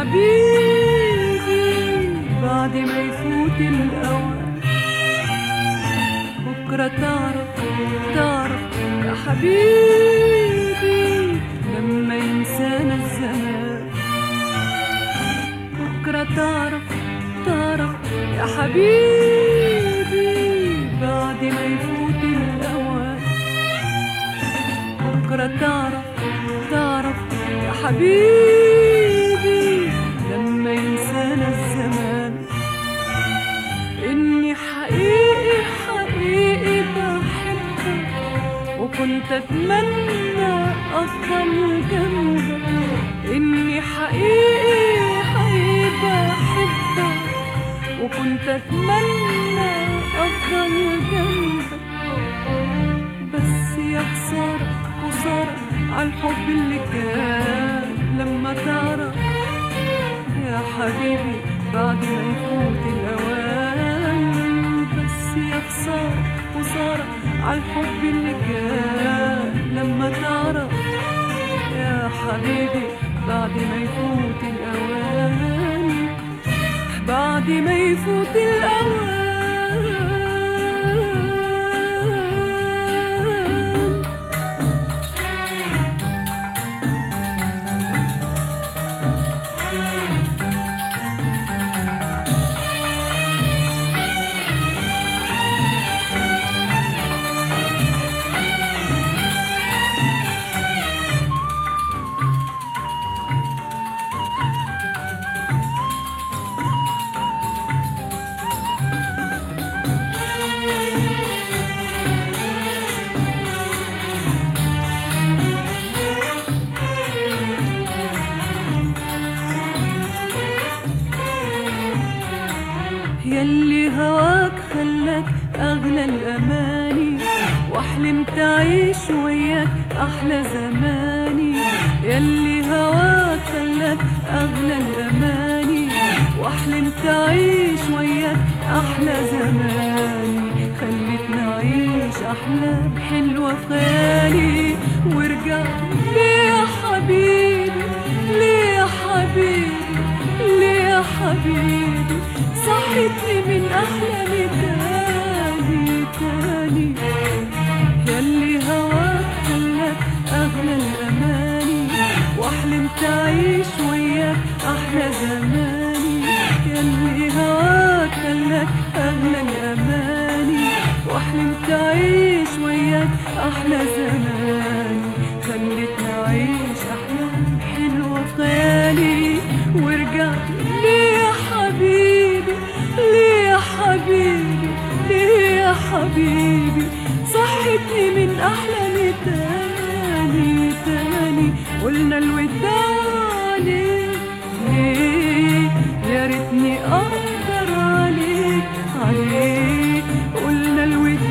حبيبي بعد ما يفوت الأوان بكرة تعرف تعرف يا حبيبي لما ينسانا الزمان بكرة تعرف تعرف يا حبيبي بعد ما يفوت الأوان بكرة تعرف تعرف يا حبيبي لما ينسانا الزمان إني حقيقي حقيقي بحبك وكنت أتمنى أفضل جنبك إني حقيقي حقيقي بحبك وكنت أتمنى أفضل جنبك بس يا خسارة خسارة عالحب اللي كان لما تعرف يا حبيبي بعد ما يفوت الأوان بس يا خسارة خسارة عالحب اللي كان لما تعرف يا حبيبي بعد ما يفوت الأوان بعد ما يفوت الأوان يلي هواك خلاك أغلى الأماني وحلمت أعيش وياك أحلى زماني يلي هواك خلاك أغلى الأماني وحلمت أعيش وياك أحلى زماني خلتني أعيش أحلام حلوة في خيالي ورجع ليه يا حبيبي ليه يا حبيبي ليه يا حبيبي صحتني من أحلامي تاني تاني يلي هواك خلاك أغلى الأماني وحلمت أعيش وياك أحلى زماني يلي هواك خلاك أغلى الأماني وحلمت أعيش وياك أحلى زماني خلتني أعيش أحلام حلوة في خيالي ورجعت ليه يا حبيبي ليه يا حبيبي ليه يا حبيبي صحتني من أحلامي تاني تاني قلنا الوداع ليه ليه يا ريتني أقدر عليك عليك قلنا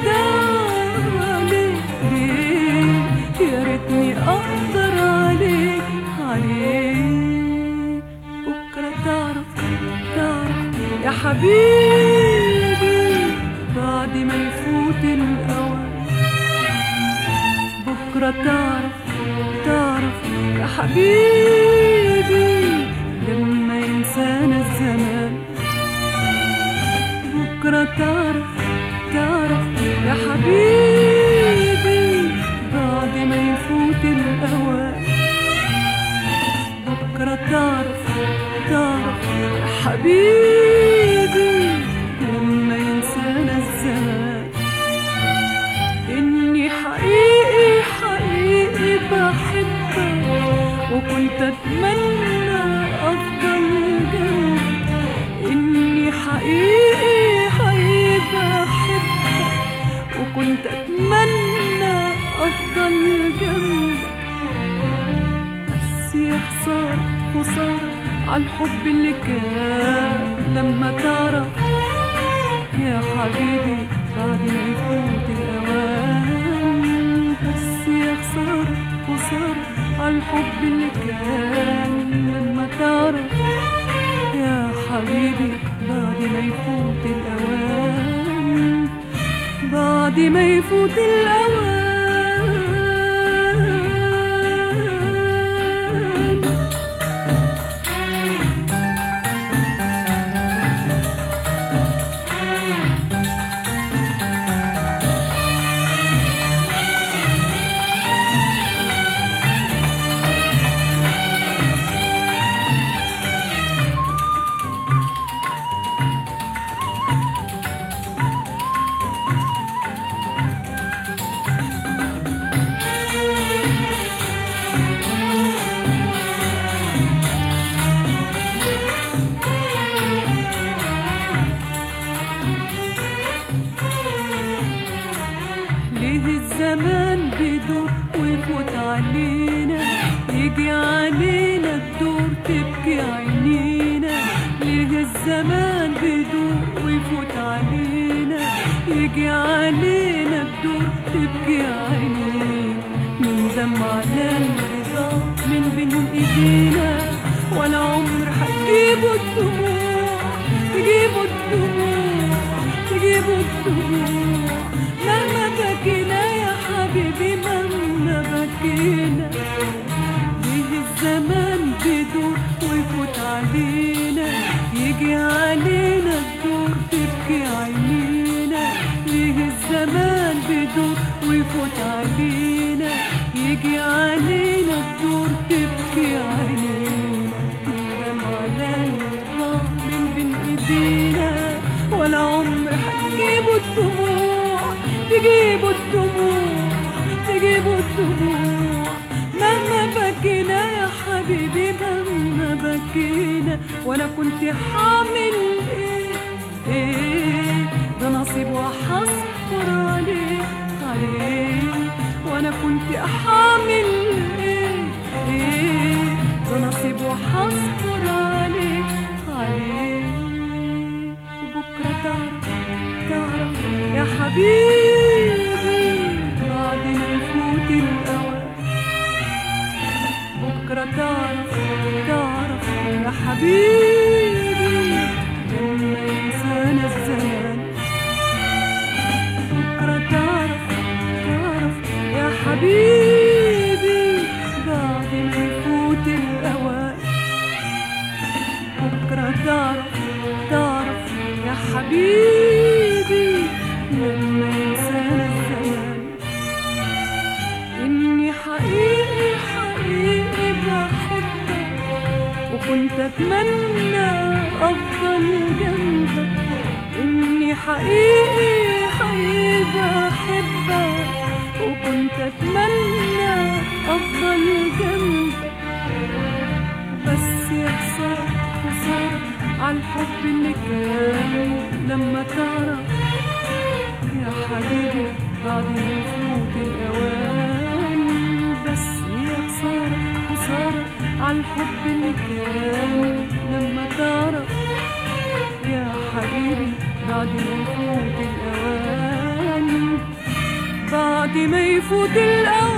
الوداع ليه ليه يا ريتني أقدر عليك عليك بكرة تعرف تعرف يا حبيبي بعد ما يفوت الأوان بكرة تعرف تعرف يا حبيبي لما ينسانا الزمان بكرة تعرف تعرف يا حبيبي بعد ما يفوت الأوان بكرة تعرف تعرف يا حبيبي لما ينسانا الزمان إني حقيقي حقيقي بحبك وكنت أتمنى أفضل جنبك إني حقيقي حقيقي بحبك وكنت أتمنى أفضل جنبك بس يا خسارة خسارة عالحب اللي كان لما تعرف يا حبيبي بعد ما يفوت الأوان بس يا خسارة خسارة عالحب اللي كان لما تعرف يا حبيبي بعد ما يفوت الأوان بعد ما يفوت الأوان ويفوت علينا يجي علينا الدور تبكي عينينا ليه الزمان بيدور ويفوت علينا يجي علينا الدور تبكي عينينا من دمعنا الرضا من بين ايدينا ولا عمر هتجيبوا الدموع تجيبوا الدموع تجيبوا الدموع مهما بكينا يا حبيبي مهما بكينا ليه الزمان بيدور ويفوت علينا يجي علينا الدور تبكي عينينا ليه الزمان بيدور ويفوت علينا يجي علينا الدور تبكي عينينا دمعنا يطلع من بين ايدينا ولا عمر هتجيبوا الدموع تجيبوا الدموع تجيبوا الدموع مهما بكينا يا حبيبي مهما بكينا وانا كنت حامل ايه ايه ده نصيب وحصبر عليه عليه وانا كنت حامل ايه ايه ده نصيب وحصبر عليه عليه وبكره تعرف تعرف يا حبيبي بعد ما يفوت الاوان بكرة تعرف تعرف يا حبيبي لما ينسانا الزمان بكرة تعرف تعرف يا حبيبي بعد ما يفوت الأوان بكرة تعرف تعرف يا حبيبي لما ينسانا الزمان إني حقيقي حقيقي بحبك وكنت أتمنى أفضل جنبك إني حقيقي حقيقي بحبك وكنت أتمنى أفضل جنبك بس يا خسارة خسارة عالحب اللي كان لما تعرف يا حبيبي بعد ما يفوت الأوان بس يا خسارة خسارة عالحب اللي كان لما تعرف يا حبيبي بعد ما يفوت الأوان بعد ما يفوت الأوان